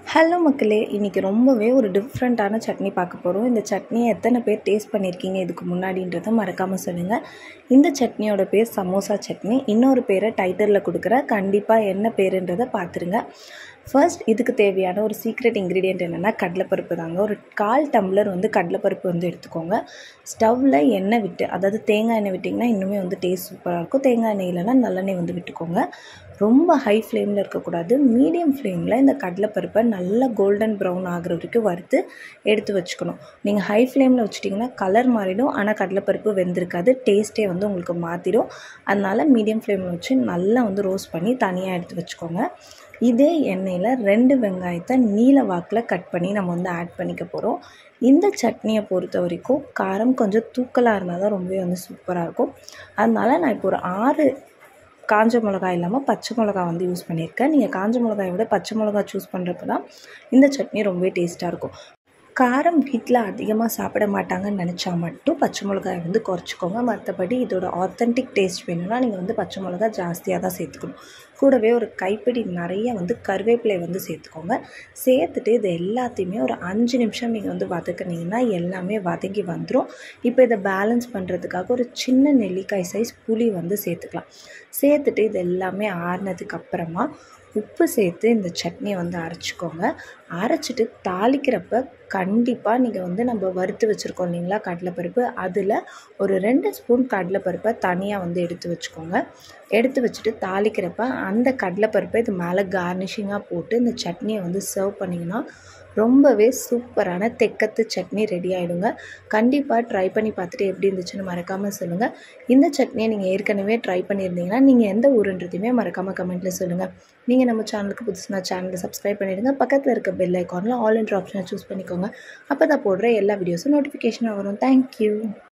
hello மக்களே இன்றைக்கி ரொம்பவே ஒரு டிஃப்ரெண்ட்டான சட்னி பார்க்க போகிறோம் இந்த சட்னியை எத்தனை பேர் டேஸ்ட் பண்ணியிருக்கீங்க இதுக்கு முன்னாடின்றதை மறக்காமல் சொல்லுங்கள் இந்த சட்னியோட பேர் சமோசா சட்னி இன்னொரு பேரை டைட்டிலில் கொடுக்குற கண்டிப்பாக என்ன பேருன்றதை பார்த்துருங்க ஃபர்ஸ்ட் இதுக்கு தேவையான ஒரு சீக்ரெட் இன்க்ரீடியன்ட் என்னென்னா கடலைப்பருப்பு தாங்க ஒரு கால் டம்ளர் வந்து கடலைப்பருப்பு வந்து எடுத்துக்கோங்க ஸ்டவ்வில் எண்ணெய் விட்டு அதாவது தேங்காய் எண்ணெய் விட்டிங்கன்னா இன்னுமே வந்து டேஸ்ட் சூப்பராக இருக்கும் தேங்காய் எண்ணெய் இல்லைன்னா நல்லெண்ணெய் வந்து விட்டுக்கோங்க ரொம்ப ஹை ஃப்ளேமில் இருக்கக்கூடாது மீடியம் ஃப்ளேமில் இந்த கடலைப்பருப்பை நல்லா கோல்டன் ப்ரௌன் ஆகிற வரைக்கும் வறுத்து எடுத்து வச்சுக்கணும் நீங்கள் ஹை ஃப்ளேமில் வச்சிட்டிங்கன்னா கலர் மாறிடும் ஆனால் கடலைப்பருப்பு வெந்திருக்காது டேஸ்ட்டே வந்து உங்களுக்கு மாற்றிடும் அதனால் மீடியம் ஃப்ளேமில் வச்சு நல்லா வந்து ரோஸ்ட் பண்ணி தனியாக எடுத்து வச்சுக்கோங்க இதே எண்ணெயில் ரெண்டு வெங்காயத்தை நீல வாக்கில் கட் பண்ணி நம்ம வந்து ஆட் பண்ணிக்க போகிறோம் இந்த சட்னியை பொறுத்த வரைக்கும் காரம் கொஞ்சம் தூக்கலாக இருந்தால் தான் ரொம்பவே வந்து சூப்பராக இருக்கும் அதனால் நான் இப்போ ஒரு ஆறு காஞ்ச மிளகா இல்லாமல் பச்சை மிளகா வந்து யூஸ் பண்ணியிருக்கேன் நீங்கள் காஞ்ச மிளகாயை விட பச்சை மிளகா சூஸ் பண்ணுறப்ப தான் இந்த சட்னி ரொம்பவே டேஸ்ட்டாக இருக்கும் காரம் வீட்டில் அதிகமாக சாப்பிட மாட்டாங்கன்னு நினச்சா மட்டும் பச்சை மிளகாயை வந்து குறைச்சிக்கோங்க மற்றபடி இதோட ஆத்தென்டிக் டேஸ்ட் வேணும்னா நீங்கள் வந்து பச்சை மிளகா ஜாஸ்தியாக தான் சேர்த்துக்கணும் கூடவே ஒரு கைப்பிடி நிறைய வந்து கருவேப்பிலை வந்து சேர்த்துக்கோங்க சேர்த்துட்டு இது எல்லாத்தையுமே ஒரு அஞ்சு நிமிஷம் நீங்கள் வந்து வதக்குனீங்கன்னா எல்லாமே வதங்கி வந்துடும் இப்போ இதை பேலன்ஸ் பண்ணுறதுக்காக ஒரு சின்ன நெல்லிக்காய் சைஸ் புளி வந்து சேர்த்துக்கலாம் சேர்த்துட்டு இது எல்லாமே ஆறுனதுக்கு அப்புறமா உப்பு சேர்த்து இந்த சட்னியை வந்து அரைச்சிக்கோங்க அரைச்சிட்டு தாளிக்கிறப்ப கண்டிப்பாக நீங்கள் வந்து நம்ம வறுத்து வச்சுருக்கோம் இல்லைங்களா கடலைப்பருப்பு அதில் ஒரு ரெண்டு ஸ்பூன் கடலைப்பருப்பை தனியாக வந்து எடுத்து வச்சுக்கோங்க எடுத்து வச்சுட்டு தாளிக்கிறப்ப அந்த கடலைப்பருப்பை இது மேலே கார்னிஷிங்காக போட்டு இந்த சட்னியை வந்து சர்வ் பண்ணிங்கன்னா ரொம்பவே சூப்பரான தெக்கத்து சட்னி ரெடி ஆகிடுங்க கண்டிப்பாக ட்ரை பண்ணி பார்த்துட்டு எப்படி இருந்துச்சுன்னு மறக்காமல் சொல்லுங்கள் இந்த சட்னியை நீங்கள் ஏற்கனவே ட்ரை பண்ணியிருந்தீங்கன்னா நீங்கள் எந்த ஊருன்றதையுமே மறக்காமல் கமெண்ட்டில் சொல்லுங்கள் நீங்கள் நம்ம சேனலுக்கு புதுசுனா சேனலை சப்ஸ்கிரைப் பண்ணிவிடுங்க பக்கத்தில் இருக்க பெல் ஐக்கானில் ஆல் என்ற ஆப்ஷனை சூஸ் பண்ணிக்கோங்க அப்போ தான் போடுற எல்லா வீடியோஸும் நோட்டிஃபிகேஷனாக வரும் தேங்க்யூ